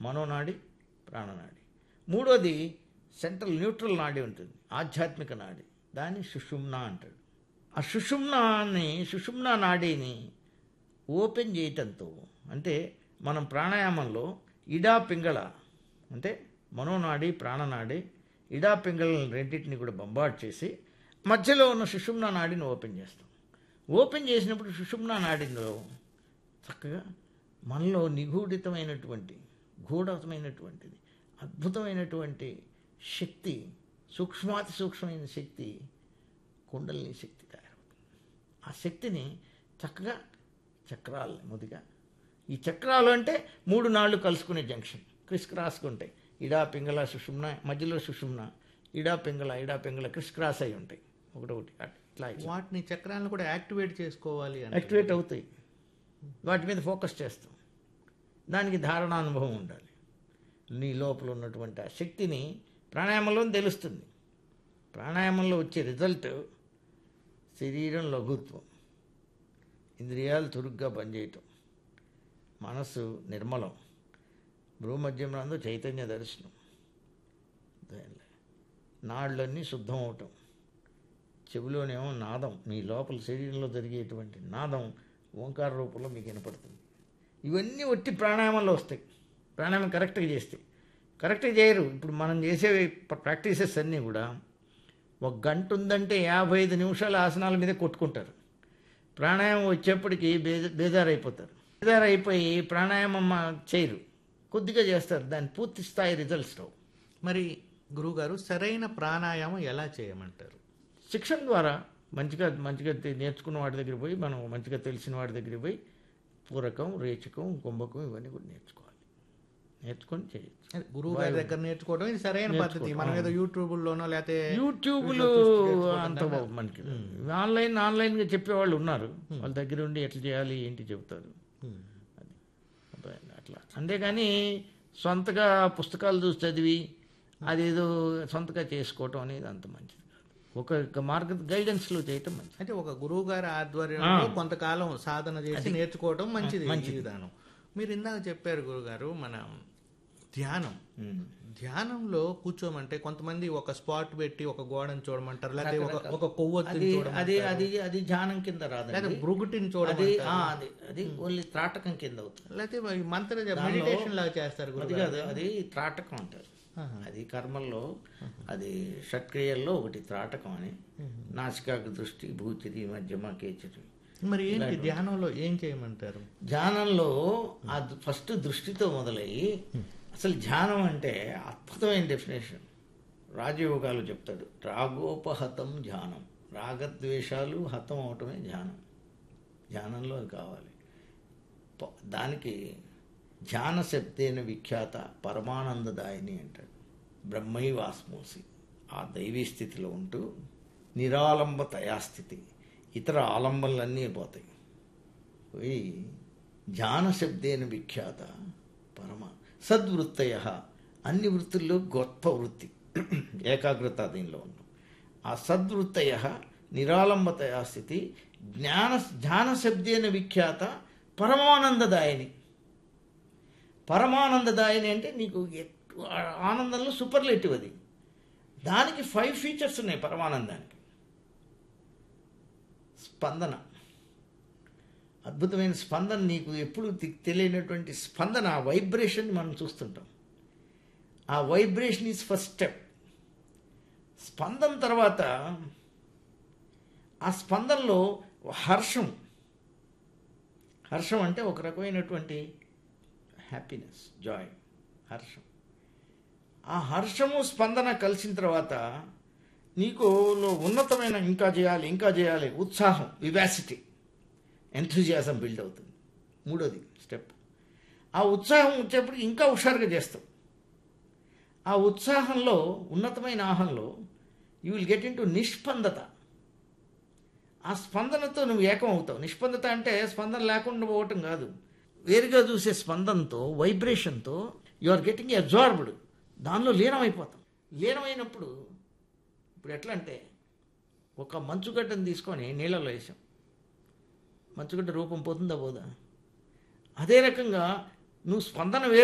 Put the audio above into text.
మనోనాడి ప్రాణనాడి మూడోది central neutral నాడి ఉంటుంది ఆధ్యాత్మిక నాడి దాన్ని సుషుమ్న అంటాడు ఆ సుషుమ్నాన్ని సుషుమ్న నాడిని ఓపెన్ చేయటంతో అంటే మనం ప్రాణాయామంలో ఇడా పింగళ అంటే మనోనాడి ప్రాణనాడి ఇడా పింగళలను రెండింటిని కూడా బంబాట్ చేసి మధ్యలో ఉన్న సుషుమ్న నాడిని ఓపెన్ చేస్తాం ఓపెన్ చేసినప్పుడు సుషుమ్న నాడిలో చక్కగా మనలో నిగూఢితమైనటువంటి గూఢతమైనటువంటిది అద్భుతమైనటువంటి శక్తి సూక్ష్మాతి సూక్ష్మమైన శక్తి కుండలిని శక్తి తయారవుతుంది ఆ శక్తిని చక్కగా చక్రాలు ముదిగా ఈ చక్రాలు అంటే మూడు నాళ్ళు కలుసుకునే జంక్షన్ క్రిస్ క్రాస్గా ఉంటాయి ఇడా పింగళ సుషుమ్న మధ్యలో సుషుమ్న ఇడా పింగళ ఇడా పింగళ క్రిస్ క్రాస్ అయి ఉంటాయి ఒకటొకటి అట్- ఇట్లా ఇట్లా వాటిని చక్రాలను కూడా యాక్టివేట్ చేసుకోవాలి అని యాక్టివేట్ అవుతాయి వాటి మీద ఫోకస్ చేస్తాం దానికి ధారణానుభవం ఉండాలి నీ లోపల ఉన్నటువంటి ఆ శక్తిని ప్రాణాయామంలో తెలుస్తుంది ప్రాణాయామంలో వచ్చే రిజల్ట్ శరీరం లఘుత్వం ఇంద్రియాలు చురుగ్గా పనిచేయటం మనస్సు నిర్మలం భూమధ్యమునందు చైతన్య దర్శనం దానిలో నాళ్ళన్నీ శుద్ధం అవటం చెవిలోనేమో నాదం మీ లోపల శరీరంలో జరిగేటువంటి నాదం ఓంకార రూపంలో మీకు వినపడుతుంది ఇవన్నీ ఒట్టి ప్రాణాయామంలో వస్తాయి ప్రాణాయామం కరెక్ట్గా చేస్తే కరెక్ట్గా చేయరు ఇప్పుడు మనం చేసే ప్రాక్టీసెస్ అన్నీ కూడా ఒక గంట ఉందంటే యాభై ఐదు నిమిషాల ఆసనాల మీద కొట్టుకుంటారు ప్రాణాయామం వచ్చేప్పటికి బేజ బేజారైపోతారు బేజారైపోయి ప్రాణాయామం మా- చేయరు కొద్దిగా చేస్తారు దాని పూర్తి స్థాయి రిజల్ట్స్ రావు మరి గురువుగారు సరైన ప్రాణాయామం ఎలా చేయమంటారు శిక్షణ ద్వారా మంచిగా మంచిగా తె- నేర్చుకున్న వాడి దగ్గర పోయి మనం మంచిగా తెలిసిన వాడి దగ్గర పోయి పూరకం రేచకం కుంభకం ఇవన్నీ కూడా నేర్చుకోవాలి నేర్చుకొని చేయొచ్చు అదే గురువు గారి దగ్గర నేర్చుకోవడం ఇది సరైన పద్ధతి మనం ఏదో యూట్యూబ్లోనో లేకపోతే యూట్యూబ్లో అంత బాగు మనకి ఆన్లైన్ ఆన్లైన్గా చెప్పేవాళ్ళు ఉన్నారు వాళ్ళ దగ్గర ఉండి ఎట్లా చేయాలి ఏంటి చెబుతారు ఉమ్. అది అబ్బాయి, అట్లా అంతేగాని సొంతగా పుస్తకాలు చూసి చదివి అదేదో సొంతగా చేసుకోవటం అనేది అంత మంచిది కాదు ఒక మార్గ గైడెన్స్లో చేయటం మంచిది అంటే ఒక గురువు గారి ఆధ్వర్యంలో కొంతకాలం సాధన చేసి నేర్చుకోవడం మంచిది ఈ విధానం మీరు ఇందాక చెప్పారు గురుగారు మన ధ్యానం ధ్యానంలో కూర్చోమంటే కొంతమంది ఒక స్పాట్ పెట్టి ఒక గోడను చూడమంటారు లేకపోతే ఒక ఒక కొవ్వొత్తిని అది చూడమంటారు అది అది అది ధ్యానం కింద రాదండి లేకపోతే భృగుటిని అది చూడమంటారు ఆ, అది అది ఓన్లీ త్రాటకం కింద అవుతుంది లేకపోతే ఈ మంత్ర మెడిటేషన్ లాగా చేస్తారు అది గురువు కాదు అది త్రాటకం అంటారు అది కర్మల్లో అది షట్క్రియల్లో ఒకటి త్రాటకం అని నాసికాకు దృష్టి భూచిరి మధ్యమ కేచరి మరి ఏంటి ధ్యానంలో ఏం చేయమంటారు ధ్యానంలో ఆ ద- ఫస్ట్ దృష్టితో మొదలయ్యి అసలు ధ్యానం అంటే అద్భుతమైన డెఫినేషన్ రాజయోగాలు చెప్తాడు రాగోపహతం ధ్యానం రాగద్వేషాలు హతం అవటమే ధ్యానం ధ్యానంలో అది కావాలి ప- దానికి ధ్యాన శబ్దేన విఖ్యాత పరమానందదాయిని అంటాడు బ్రహ్మైవాస్మోసి ఆ దైవీ స్థితిలో ఉంటూ నిరాలంబ తయాస్థితి ఇతర ఆలంబనలన్నీ పోతాయి పోయి ధ్యాన శబ్దేన విఖ్యాత పరమ సద్వృత్తయ అన్ని వృత్తుల్లో గొప్ప వృత్తి ఏకాగ్రత దీనిలో ఉన్నాం ఆ సద్వృత్తయ నిరాలంబతయా స్థితి జ్ఞాన ధ్యాన శబ్దేన విఖ్యాత పరమానందదాయిని పరమానందదాయిని అంటే నీకు ఎక్కువ ఆనందంలో సూపర్లేటివ్ అది దానికి ఫైవ్ ఫీచర్స్ ఉన్నాయి పరమానందానికి స్పందన అద్భుతమైన స్పందన నీకు ఎప్పుడు తి- తెలియనటువంటి స్పందన ఆ వైబ్రేషన్ మనం చూస్తుంటాం ఆ వైబ్రేషన్ ఈజ్ ఫస్ట్ స్టెప్ స్పందన తర్వాత ఆ స్పందనలో హర్షం హర్షం అంటే ఒక రకమైనటువంటి హ్యాపీనెస్ జాయ్ హర్షం ఆ హర్షము స్పందన కలిసిన తర్వాత నీకు లో ఉన్నతమైన ఇంకా చేయాలి ఇంకా చేయాలి ఉత్సాహం వివాసిటీ ఎంథూజియాజం బిల్డ్ అవుతుంది మూడోది స్టెప్ ఆ ఉత్సాహం వచ్చేప్పటికి ఇంకా హుషారుగా చేస్తావు ఆ ఉత్సాహంలో ఉన్నతమైన ఆహంలో you will get into నిష్పందత ఆ స్పందనతో నువ్వు ఏకం అవుతావు నిష్పందత అంటే స్పందన లేకుండా పోవటం కాదు వేరుగా చూసే స్పందనతో వైబ్రేషన్తో యు ఆర్ గెటింగ్ అబ్జార్బ్డ్ దానిలో లీనమైపోతాం లీనమైనప్పుడు ఇప్పుడు ఎట్లా అంటే ఒక మంచుగడ్డను తీసుకొని నీళ్ళలో వేసాం మంచుగడ్డ రూపం పోతుందా పోదా అదే రకంగా నువ్వు స్పందన వేరు